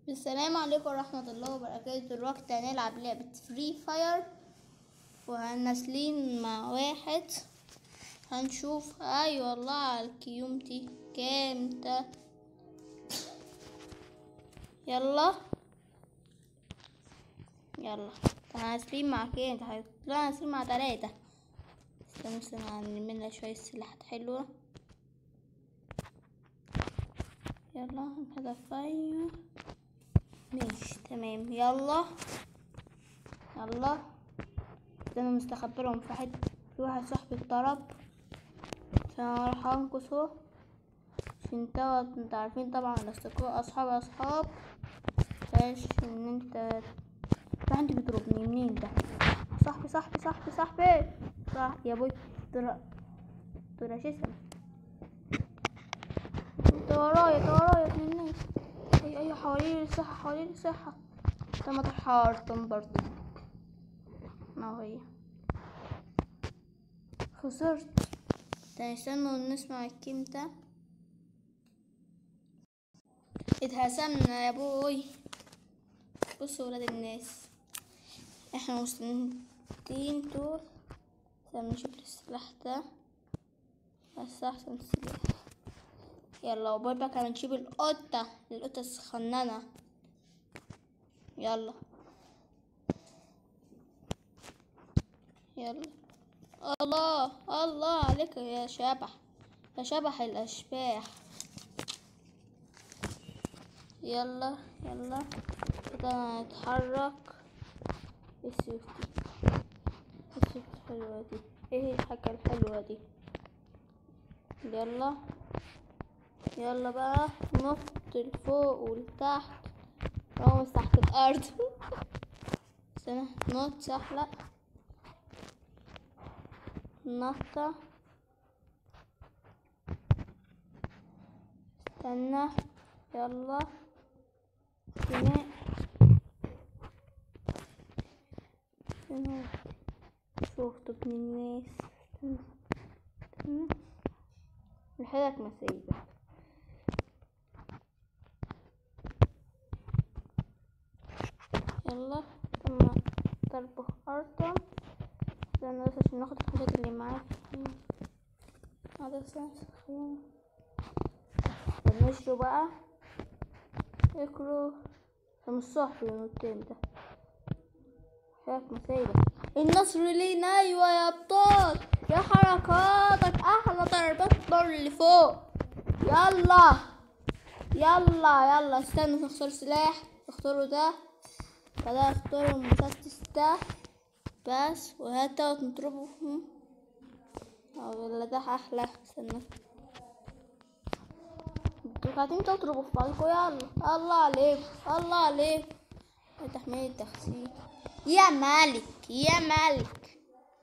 السلام عليكم ورحمة الله وبركاته دلوقتي هنلعب لعبة فري فاير وهنسلين مع واحد هنشوف اي والله على الكيومتي كام ده يلا يلا هنسلين مع كام ده لا هنسلين مع تلاتة استنى استنى هنعملها شوية سلاحات حلوة يلا هذا فاير ماشي تمام يلا يلا انا مستخبرهم في حد في واحد صاحبي اتضرب فانا راح انقذه عشان توا انت عارفين طبعا الاصدقاء اصحاب اصحاب مفيهاش ان انت في انت بيضربني منين ده صاحبي صاحبي صاحبي صاحبي صح يا بوي طلع طلع شو اسمه انت ورايا انت ورايا ابن الناس اي اي حواليني الصحة حواليني الصحة انت ما تحارتم برضه ما هي خسرت ده استنوا نسمع الكيم ده اتهزمنا يا بوي بصوا ولاد الناس احنا مستنيين دول استنى نشوف السلاح ده بس احسن سلاح يلا وبرضك هنجيب القطة القطة الصغننة يلا يلا الله الله عليك يا شبح يا شبح الأشباح يلا يلا كده هنتحرك السيف دي السيف الحلوة دي ايه الحاجة الحلوة دي يلا يلا بقى نط لفوق ولتحت رامز تحت الأرض استنى نط سحلق نطة استنى يلا سماء استنى شوفت ابن الناس استنى استنى الحلقة مسيبة يلا تم ضربه أرضا استنى بس عشان ناخد الحاجات اللي معاه هذا خيانة نشرو بقى اكرو من الصحفي والنتين ده شايف مسيبة النصر لينا ايوه يا ابطال يا حركاتك احلى ضربات نار اللي فوق يلا يلا يلا استنوا نختار سلاح اختاروا ده فده اختاروا المسدس ده بس وهاتا نضربهم او ولا ده احلى استنى انتوا قاعدين تضربوا في بعضكم يلا الله عليك الله عليك تحميل التخسير يا مالك يا مالك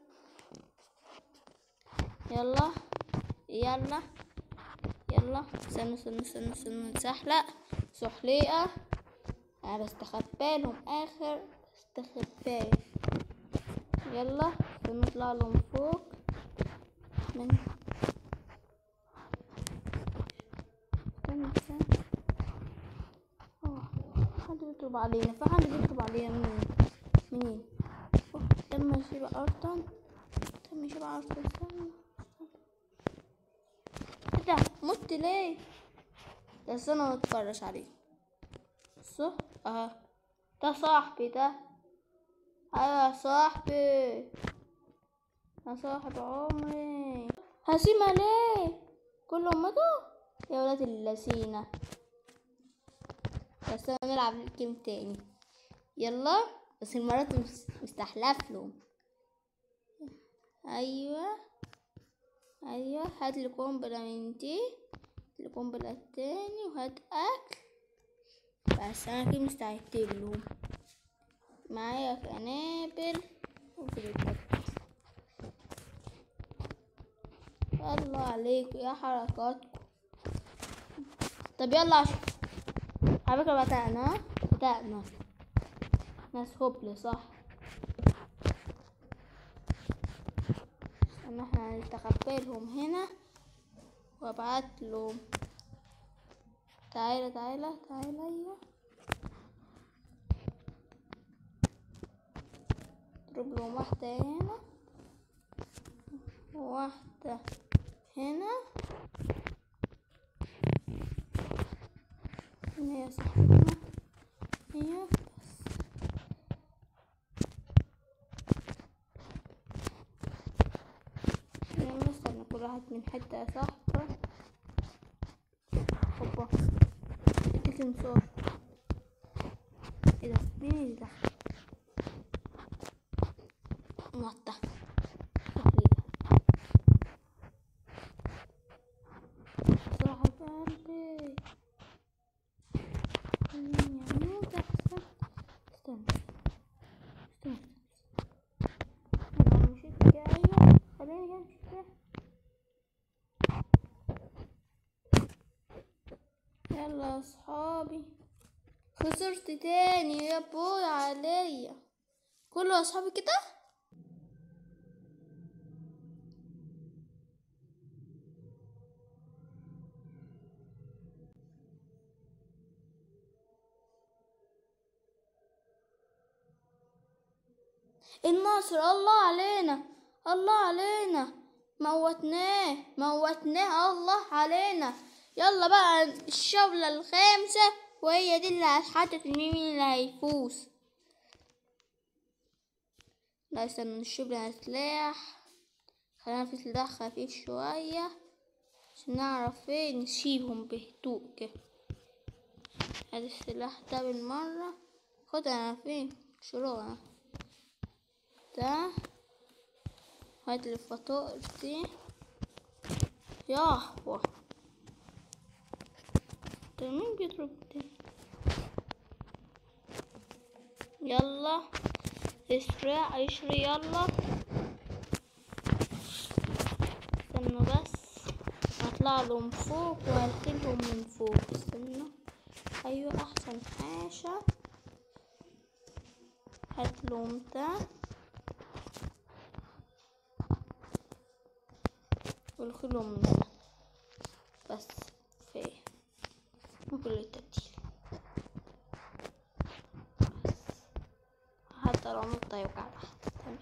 يلا يلا يلا استنوا استنوا استنوا استنوا نسحلق سحليقة انا بستخبى لهم اخر استخباية يلا نطلع لهم فوق من استنى استنى اه حد بيضرب علينا في حد بيضرب علينا مين مين أوه، تم يصير ارطن تم يصير ارطن استنى ايه ده مت ليه ده استنى نتفرج عليه صح اه ده صاحبي ده ايوه يا صاحبي يا صاحب عمري هسيم عليه كلهم ماتوا يا ولاد اللذينة بس أنا نلعب الجيم تاني يلا بس المرة دي مس- مستحلف له ايوه ايوه هات لي قنبلة من دي القنبلة التاني وهات اكل بس انا كده مستعد لهم معايا قنابل وفلوسات الله عليكم يا حركاتكم طب يلا عشان على فكرة بدأنا بدأنا ناس هبل صح ان احنا نتخبى لهم هنا وابعت لهم تعالى تعالى تعالى ايوه لهم واحدة هنا واحدة هنا هنا يا صاحبتنا هي بس يلا استنى كل واحد من حتة يا صاحبة هوبا اديك انصار ايه ده مين اللي دخل موطة بسرعة قلبي يموت أحسن استنى استنى أنا مشيت جاية خليني أمشي كده يلا يا أصحابي خسرت تاني يا بوي عليا كله أصحابي كده النصر الله علينا الله علينا موتناه موتناه الله علينا يلا بقى الشغلة الخامسة وهي دي اللي هتحدد مين اللي هيفوز لا استنى نشوف لنا سلاح خلينا في سلاح خفيف شوية عشان نعرف ايه نسيبهم بهدوء كده ادي السلاح ده بالمرة خد انا فين شروع ده هات الفطائر دي ياهوه ده مين بيضرب ده يلا اسرع اشري يلا استنوا بس هطلع لهم فوق وهركلهم من فوق استنوا ايوه احسن حاجة هات لهم ده والخلهم من ده بس كفاية ممكن التبديل بس حتى لو نقطة يوقع تحت تمام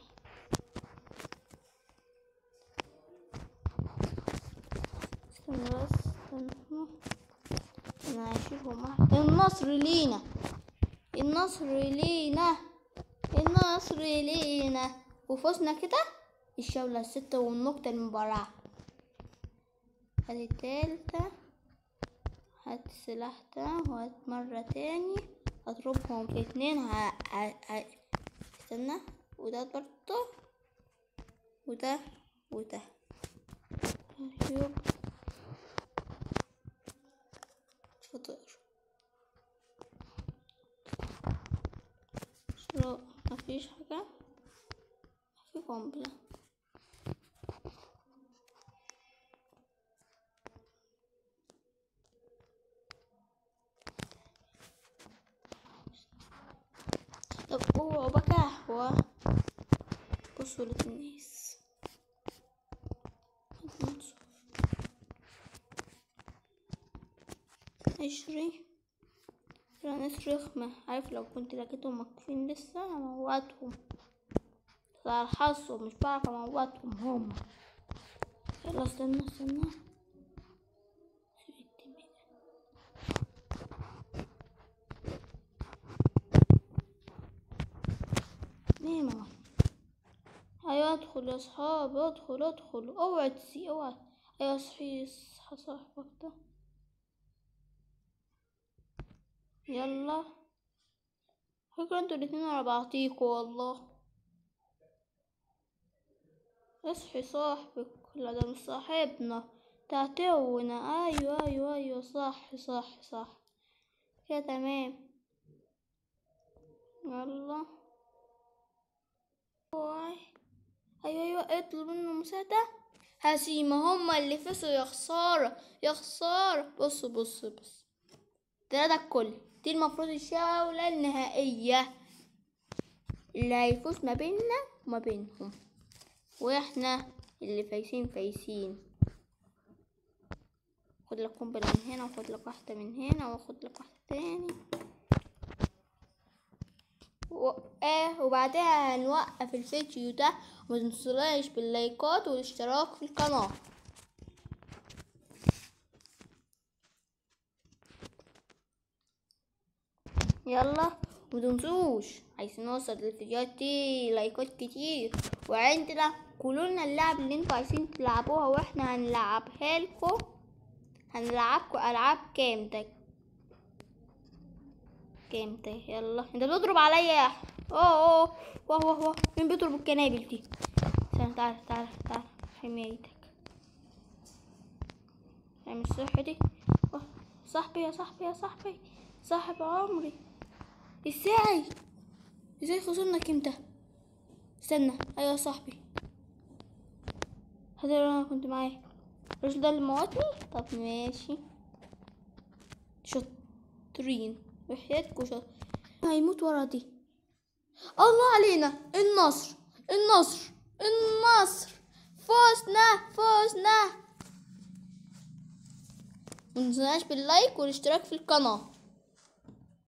استنى بس استنى انا هشيلهم واحد النصر لينا النصر لينا النصر لينا وفزنا كده الجولة الستة والنقطة المباراة هذه التالتة هات السلاح ده وهات مرة تاني اضربهم في اتنين ه... ه... ه... استنى وده برضه وده وده يب فطير شو مفيش حاجة في قنبلة طب اوعوا بقى قهوة بصوا للناس اشري لا ناس رخمة عارف لو كنت لقيتهم واقفين لسه هموتهم بس على الحظ مش بعرف اموتهم هما يلا استنى استنى ليه ما ايوه ادخل يا اصحاب ادخل ادخل اوعى تسي اوعى ايوه صحي اصحى صاحبك ده يلا فكرة انتوا الاتنين على بعضيكوا والله اصحي صاحبك لا ده مش صاحبنا تعتونا ايوه ايوه ايوه صح صح صح كده تمام يلا واي ايوه ايوه اطلب منه مساعدة هزيمة هما اللي فزوا يا خسارة يا خسارة بص بص بص ده ده الكل دي المفروض الجولة النهائية اللي هيفوز ما بيننا وما بينهم واحنا اللي فايسين فايسين خد لك قنبلة من هنا وخد لك واحدة من هنا واخد لك واحدة تاني و... آه وبعدها هنوقف الفيديو ده وما تنسولاش باللايكات والاشتراك في القناة يلا متنسوش عايزين نوصل للفيديوهات دي لايكات كتير وعندنا قولولنا اللعب اللي انتوا عايزين تلعبوها واحنا هنلعبها لكم هنلعبكم العاب جامدة جامدة يلا انت بتضرب عليا يا أحمد. اوه اوه واه واه واه مين بيضرب الكنابل دي استنى تعال تعال تعال حمايتك اعمل الصح دي أوه، صاحبي يا صاحبي يا صاحبي صاحب عمري ازاي ازاي خسرنك انت استنى ايوه يا صاحبي هذا اللي انا كنت معاه الراجل ده اللي موتني طب ماشي شاطرين وحياتكوا شاطر هيموت ورا دي الله علينا النصر النصر النصر فوزنا فوزنا متنسوناش باللايك والاشتراك في القناه